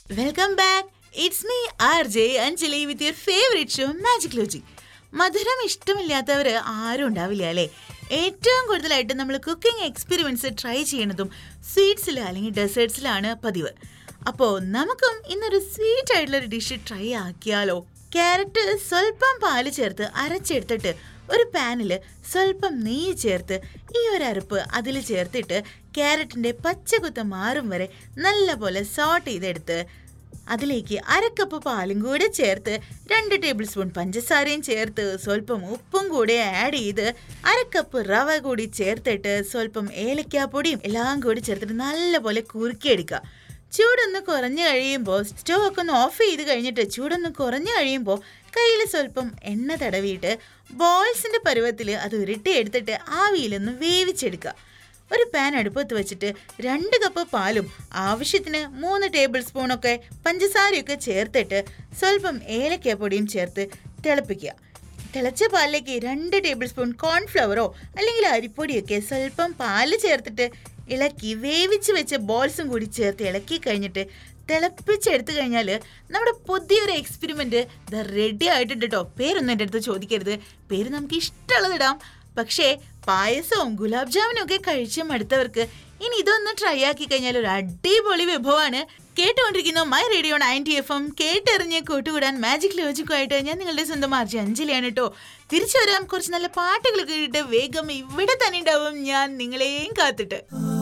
welcome back it's me R J Anjali with your favourite show Magic Logic മധുരം ഇഷ്ടമില്ലാത്തവർ ആരും ഉണ്ടാവില്ല അല്ലേ ഏറ്റവും കൂടുതലായിട്ട് നമ്മൾ കുക്കിംഗ് എക്സ്പെരിമെന്റ്സ് ട്രൈ ചെയ്യണതും സ്വീറ്റ്സിൽ അല്ലെങ്കിൽ ഡെസേർട്സിലാണ് പതിവ് അപ്പോൾ നമുക്കും ഇന്നൊരു സ്വീറ്റ് ആയിട്ടുള്ള ഒരു ഡിഷ് ട്രൈ ആക്കിയാലോ ക്യാരറ്റ് സ്വല്പം പാല് ചേർത്ത് അരച്ചെടുത്തിട്ട് ഒരു പാനിൽ സ്വല്പം നെയ്യ് ചേർത്ത് ഈ ഒരു അരപ്പ് അതിൽ ചേർത്തിട്ട് ക്യാരറ്റിൻ്റെ പച്ചകുത്ത മാറും വരെ നല്ലപോലെ സോട്ട് ചെയ്തെടുത്ത് അതിലേക്ക് അരക്കപ്പ് പാലും കൂടെ ചേർത്ത് രണ്ട് ടേബിൾ സ്പൂൺ പഞ്ചസാരയും ചേർത്ത് സ്വല്പം ഉപ്പും കൂടെ ആഡ് ചെയ്ത് അരക്കപ്പ് റവ കൂടി ചേർത്തിട്ട് സ്വല്പം ഏലക്കാപ്പൊടിയും എല്ലാം കൂടി ചേർത്തിട്ട് നല്ലപോലെ കുറുക്കിയെടുക്കുക ചൂടൊന്ന് കുറഞ്ഞു കഴിയുമ്പോൾ സ്റ്റവ് ഒക്കെ ഒന്ന് ഓഫ് ചെയ്ത് കഴിഞ്ഞിട്ട് ചൂടൊന്ന് കുറഞ്ഞു കഴിയുമ്പോൾ കയ്യിൽ സ്വല്പം എണ്ണ തടവിയിട്ട് ബോൾസിന്റെ പരുവത്തിൽ അത് ഉരുട്ടി എടുത്തിട്ട് ആവിയിലൊന്ന് വേവിച്ചെടുക്കുക ഒരു പാൻ അടുപ്പത്ത് വെച്ചിട്ട് രണ്ട് കപ്പ് പാലും ആവശ്യത്തിന് മൂന്ന് ടേബിൾ സ്പൂണൊക്കെ പഞ്ചസാരയൊക്കെ ചേർത്തിട്ട് സ്വല്പം ഏലക്കാപ്പൊടിയും ചേർത്ത് തിളപ്പിക്കുക തിളച്ച പാലിലേക്ക് രണ്ട് ടേബിൾ സ്പൂൺ കോൺഫ്ലവറോ അല്ലെങ്കിൽ അരിപ്പൊടിയൊക്കെ സ്വല്പം പാല് ചേർത്തിട്ട് ഇളക്കി വേവിച്ച് വെച്ച ബോൾസും കൂടി ചേർത്ത് ഇളക്കി കഴിഞ്ഞിട്ട് തിളപ്പിച്ചെടുത്തു കഴിഞ്ഞാൽ നമ്മുടെ പുതിയൊരു എക്സ്പെരിമെന്റ് റെഡി ആയിട്ടുണ്ട് കേട്ടോ പേരൊന്നും എൻ്റെ അടുത്ത് ചോദിക്കരുത് പേര് നമുക്ക് ഇഷ്ടമുള്ളത് ഇടാം പക്ഷേ പായസവും ഗുലാബ് ജാമുനും ഒക്കെ കഴിച്ച് മടുത്തവർക്ക് ഇനി ഇതൊന്ന് ട്രൈ ആക്കി കഴിഞ്ഞാൽ ഒരു അടിപൊളി വിഭവമാണ് കേട്ടുകൊണ്ടിരിക്കുന്ന my radio ninety F M കേട്ടെറിഞ്ഞ് കൂട്ടുകൂടാൻ മാജിക് ലോജിക്കുമായിട്ട് ഞാൻ നിങ്ങളുടെ സ്വന്തം ആർജി അഞ്ജലിയാണ് കേട്ടോ തിരിച്ചു വരാം കുറച്ച് നല്ല പാട്ടുകൾ കേട്ടിട്ട് വേഗം ഇവിടെ തന്നെ ഉണ്ടാവും ഞാൻ നിങ്ങളെയും കാത്തിട്ട്